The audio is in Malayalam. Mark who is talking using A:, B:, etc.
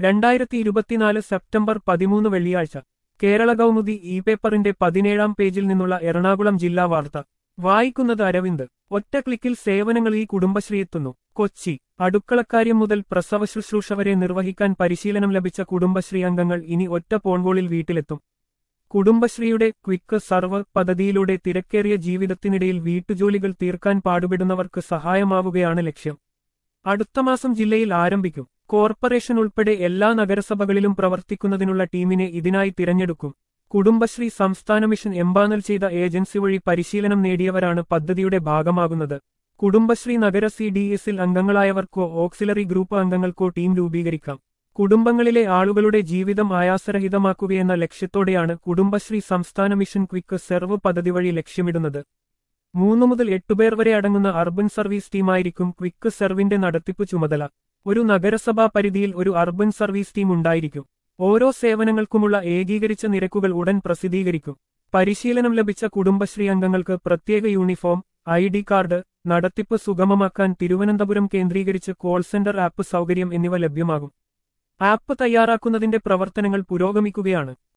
A: രണ്ടായിരത്തി ഇരുപത്തിനാല് സെപ്റ്റംബർ പതിമൂന്ന് വെള്ളിയാഴ്ച കേരള കൗമുദി ഇ പേപ്പറിന്റെ പതിനേഴാം പേജിൽ നിന്നുള്ള എറണാകുളം ജില്ലാ വാർത്ത വായിക്കുന്നത് അരവിന്ദ് ഒറ്റ ക്ലിക്കിൽ സേവനങ്ങൾ ഈ കുടുംബശ്രീ എത്തുന്നു കൊച്ചി അടുക്കളക്കാര്യം മുതൽ പ്രസവ ശുശ്രൂഷ വരെ നിർവഹിക്കാൻ പരിശീലനം ലഭിച്ച കുടുംബശ്രീ അംഗങ്ങൾ ഇനി ഒറ്റ ഫോൺകോളിൽ വീട്ടിലെത്തും കുടുംബശ്രീയുടെ ക്വിക്ക് സർവ് പദ്ധതിയിലൂടെ തിരക്കേറിയ ജീവിതത്തിനിടയിൽ വീട്ടുജോലികൾ തീർക്കാൻ പാടുപെടുന്നവർക്ക് സഹായമാവുകയാണ് ലക്ഷ്യം അടുത്ത മാസം ജില്ലയിൽ ആരംഭിക്കും കോർപ്പറേഷൻ ഉൾപ്പെടെ എല്ലാ നഗരസഭകളിലും പ്രവർത്തിക്കുന്നതിനുള്ള ടീമിനെ ഇതിനായി തിരഞ്ഞെടുക്കും കുടുംബശ്രീ സംസ്ഥാന മിഷൻ എംപാനൽ ചെയ്ത ഏജൻസി വഴി പരിശീലനം നേടിയവരാണ് പദ്ധതിയുടെ ഭാഗമാകുന്നത് കുടുംബശ്രീ നഗര സി ഡി എസിൽ അംഗങ്ങളായവർക്കോ ഓക്സിലറി ഗ്രൂപ്പ് അംഗങ്ങൾക്കോ ടീം രൂപീകരിക്കാം കുടുംബങ്ങളിലെ ആളുകളുടെ ജീവിതം ആയാസരഹിതമാക്കുകയെന്ന ലക്ഷ്യത്തോടെയാണ് കുടുംബശ്രീ സംസ്ഥാന മിഷൻ ക്വിക്ക് സെർവ് പദ്ധതി വഴി ലക്ഷ്യമിടുന്നത് മൂന്ന് മുതൽ എട്ടുപേർ വരെ അടങ്ങുന്ന അർബൻ സർവീസ് ടീമായിരിക്കും ക്വിക്ക് സെർവിന്റെ നടത്തിപ്പ് ചുമതല ഒരു നഗരസഭാ പരിധിയിൽ ഒരു അർബൻ സർവീസ് ടീം ഉണ്ടായിരിക്കും ഓരോ സേവനങ്ങൾക്കുമുള്ള ഏകീകരിച്ച നിരക്കുകൾ ഉടൻ പ്രസിദ്ധീകരിക്കും പരിശീലനം ലഭിച്ച കുടുംബശ്രീ അംഗങ്ങൾക്ക് പ്രത്യേക യൂണിഫോം ഐ ഡി കാർഡ് നടത്തിപ്പ് സുഗമമാക്കാൻ തിരുവനന്തപുരം കേന്ദ്രീകരിച്ച് കോൾ സെന്റർ ആപ്പ് സൗകര്യം എന്നിവ ലഭ്യമാകും ആപ്പ് തയ്യാറാക്കുന്നതിന്റെ പ്രവർത്തനങ്ങൾ പുരോഗമിക്കുകയാണ്